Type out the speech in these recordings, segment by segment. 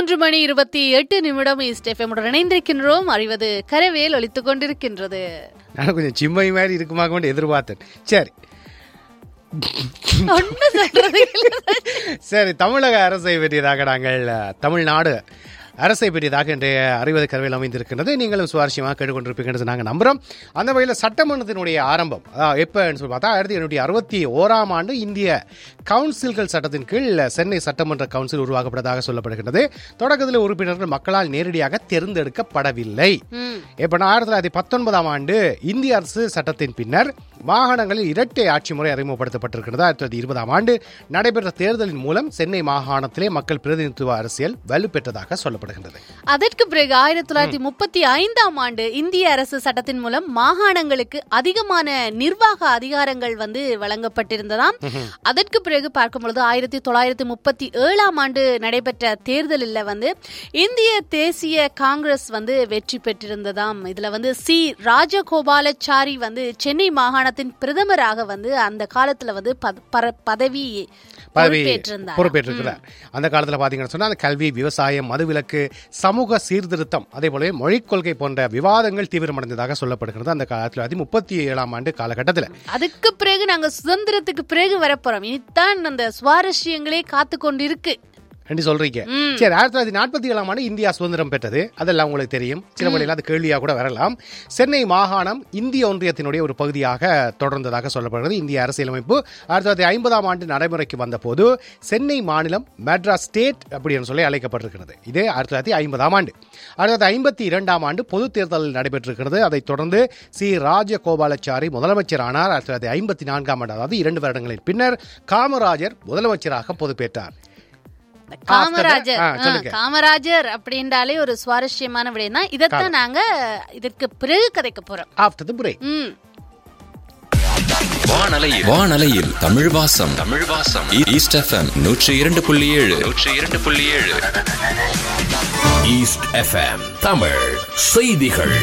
மூன்று மணி இருபத்தி எட்டு நிமிடம் ஈஸ்ட் எஃப்எம் இணைந்திருக்கின்றோம் அறிவது கரவேல் ஒலித்துக் கொண்டிருக்கின்றது நான் கொஞ்சம் சிம்மை மாதிரி இருக்குமா கொண்டு எதிர்பார்த்தேன் சரி ஒண்ணு சொல்றது இல்ல. சரி தமிழக அரசை பற்றியதாக நாங்கள் அஹ், தமிழ்நாடு அரசை பற்றியதாக இன்றைய அறிவது கருவியில் அமைந்திருக்கின்றது நீங்களும் சுவாரஸ்யமாக கேட்டுக்கொண்டிருப்பீங்கன்னு நாங்கள் நம்புகிறோம் அந்த வகையில் சட்டமன்றத்தினுடைய ஆரம்பம் அதாவது எப்போன்னு சொல்லி பார்த்தா ஆயிரத்தி எண்ணூற்றி அறுபத்தி ஓராம் ஆண்டு இந்திய கவுன்சில்கள் சட்டத்தின் கீழ் சென்னை சட்டமன்ற கவுன்சில் உருவாக்கப்பட்டதாக சொல்லப்படுகின்றது தொடக்கத்தில் உறுப்பினர்கள் மக்களால் நேரடியாக தேர்ந்தெடுக்கப்படவில்லை ம். இப்போ ஆயிரத்தி தொள்ளாயிரத்தி பத்தொன்பதாம் ஆண்டு இந்திய அரசு சட்டத்தின் பின்னர் மாகாணங்களில் இரட்டை ஆட்சி முறை அறிமுகப்படுத்தப்பட்டிருக்கிறது ஆயிரத்தி தொள்ளாயிரத்தி இருபதாம் ஆண்டு நடைபெற்ற தேர்தலின் மூலம் சென்னை மாகாணத்திலே மக்கள் பிரதிநிதித்துவ அரசியல் வலுப்பெற்றதாக சொல்லப்படுகின்றது அதற்கு பிறகு ஆயிரத்தி தொள்ளாயிரத்தி முப்பத்தி ஐந்தாம் ஆண்டு இந்திய அரசு சட்டத்தின் மூலம் மாகாணங்களுக்கு அதிகமான நிர்வாக அதிகாரங்கள் வந்து வழங்கப்பட்டிருந்ததாம் அதற்கு பிறகு பார்க்கும் பொழுது ஆயிரத்தி தொள்ளாயிரத்தி முப்பத்தி ஏழாம் ஆண்டு நடைபெற்ற தேர்தலில் வந்து இந்திய தேசிய காங்கிரஸ் வந்து வெற்றி பெற்றிருந்ததாம் இதுல வந்து சி ராஜகோபாலாச்சாரி வந்து சென்னை மாகாணத்தின் பிரதமராக வந்து அந்த காலத்துல வந்து பத- பர- பதவி பதவி பொறுப்பேற்றிருந்தார் பொறுப்பேற்றிருக்கிறார் அந்த காலத்தில் பார்த்தீங்கன்னு சொன்னால் அந்த கல்வி விவசாயம் மதுவிலக்கு சமூக சீர்திருத்தம் அதே போலவே மொழிக் கொள்கை போன்ற விவாதங்கள் தீவிரமடைந்ததாக சொல்லப்படுகிறது அந்த காலத்தில் அது முப்பத்தி ஏழாம் ஆண்டு காலகட்டத்தில் அதுக்கு பிறகு நாங்க சுதந்திரத்துக்கு பிறகு வரப்போறோம் இனித்தான் அந்த சுவாரஸ்யங்களே காத்து கொண்டு இருக்கு ரெண்டு சொல்றீங்க சரி ஆயிரத்தி தொள்ளாயிரத்தி நாற்பத்தி ஏழாம் ஆண்டு இந்தியா சுதந்திரம் பெற்றது அதெல்லாம் உங்களுக்கு தெரியும் சில வழியில் அது கேள்வியாக கூட வரலாம் சென்னை மாகாணம் இந்திய ஒன்றியத்தினுடைய ஒரு பகுதியாக தொடர்ந்ததாக சொல்லப்படுகிறது இந்திய அரசியலமைப்பு ஆயிரத்தி தொள்ளாயிரத்தி ஐம்பதாம் ஆண்டு நடைமுறைக்கு வந்தபோது சென்னை மாநிலம் மெட்ராஸ் ஸ்டேட் அப்படின்னு சொல்லி அழைக்கப்பட்டிருக்கிறது இது ஆயிரத்தி தொள்ளாயிரத்தி ஐம்பதாம் ஆண்டு ஆயிரத்தி தொள்ளாயிரத்தி ஐம்பத்தி இரண்டாம் ஆண்டு பொது தேர்தல் நடைபெற்றிருக்கிறது அதைத் தொடர்ந்து சி ராஜகோபாலாச்சாரி முதலமைச்சர் ஆனார் ஆயிரத்தி தொள்ளாயிரத்தி ஐம்பத்தி நான்காம் ஆண்டு அதாவது இரண்டு வருடங்களின் பின்னர் காமராஜர் முதலமைச்சராக பொறுப்பேற்றார் காமராஜர் ஆ, ஆ, சொல்லுங்க. காமராஜர் அப்படின்றாலே ஒரு சுவாரஸ்யமான விடயம் தான் இதைத்தான் நாங்க இதற்கு பிறகு கதைக்க போறோம் ஆஃப்டர் தி பிரேக் ம் வானலையில் வானலையில் தமிழ் வாசம் தமிழ் வாசம் ஈஸ்ட் எஃப்எம் நூற்றி இரண்டு புள்ளி ஏழு நூற்றி இரண்டு புள்ளி ஏழு ஈஸ்ட் எஃப்எம் தமிழ் செய்திகள்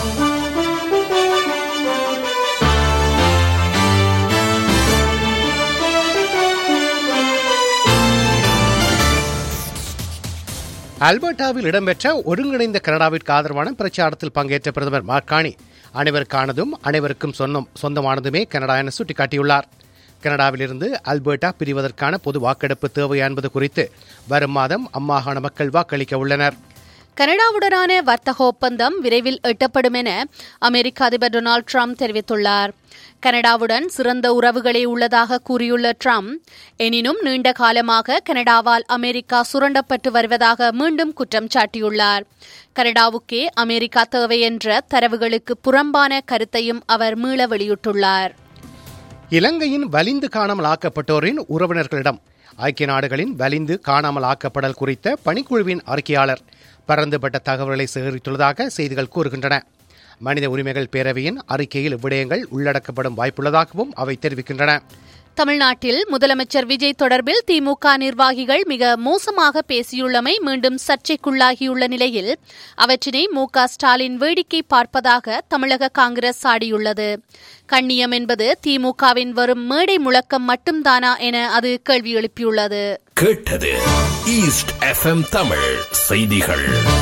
அல்பர்டாவில் இடம்பெற்ற ஒருங்கிணைந்த கனடாவிற்கு ஆதரவான பிரச்சாரத்தில் பங்கேற்ற பிரதமர் மார்கானி அனைவருக்கானதும் அனைவருக்கும் சொந்தம் சொந்தமானதுமே கனடா என சுட்டிக்காட்டியுள்ளார் கனடாவிலிருந்து அல்பர்டா பிரிவதற்கான பொது வாக்கெடுப்பு தேவை என்பது குறித்து வரும் மாதம் அம்மாகாண மக்கள் வாக்களிக்க உள்ளனர் கனடாவுடனான வர்த்தக ஒப்பந்தம் விரைவில் எட்டப்படும் என அமெரிக்க அதிபர் டொனால்ட் ட்ரம்ப் தெரிவித்துள்ளார் கனடாவுடன் சிறந்த உறவுகளே உள்ளதாக கூறியுள்ள ட்ரம்ப் எனினும் நீண்ட காலமாக கனடாவால் அமெரிக்கா சுரண்டப்பட்டு வருவதாக மீண்டும் குற்றம் சாட்டியுள்ளார் கனடாவுக்கே அமெரிக்கா தேவை என்ற தரவுகளுக்கு புறம்பான கருத்தையும் அவர் மீள வெளியிட்டுள்ளார் இலங்கையின் வலிந்து காணாமல் ஆக்கப்பட்டோரின் உறவினர்களிடம் ஐக்கிய நாடுகளின் வலிந்து காணாமல் ஆக்கப்படல் குறித்த பணிக்குழுவின் அறிக்கையாளர் பரந்துபட்ட தகவல்களை சேகரித்துள்ளதாக செய்திகள் கூறுகின்றன மனித உரிமைகள் பேரவையின் அறிக்கையில் இவ்விடயங்கள் உள்ளடக்கப்படும் வாய்ப்புள்ளதாகவும் அவை தெரிவிக்கின்றன தமிழ்நாட்டில் முதலமைச்சர் விஜய் தொடர்பில் திமுக நிர்வாகிகள் மிக மோசமாக பேசியுள்ளமை மீண்டும் சர்ச்சைக்குள்ளாகியுள்ள நிலையில் அவற்றினை மு க ஸ்டாலின் வேடிக்கை பார்ப்பதாக தமிழக காங்கிரஸ் சாடியுள்ளது கண்ணியம் என்பது திமுகவின் வரும் மேடை முழக்கம் மட்டும்தானா என அது கேள்வி எழுப்பியுள்ளது கேட்டது ஈஸ்ட் எஃப்எம் தமிழ் செய்திகள்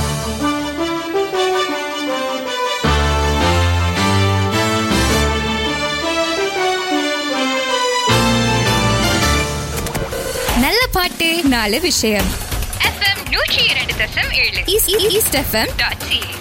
நல்ல பாட்டு நாலு விஷயம் എഫ്എം നൂറ്റി രണ്ട് ദശം ഏഴ് ஈஸ்ட் எஃப்எம் ഡോട്ട് സി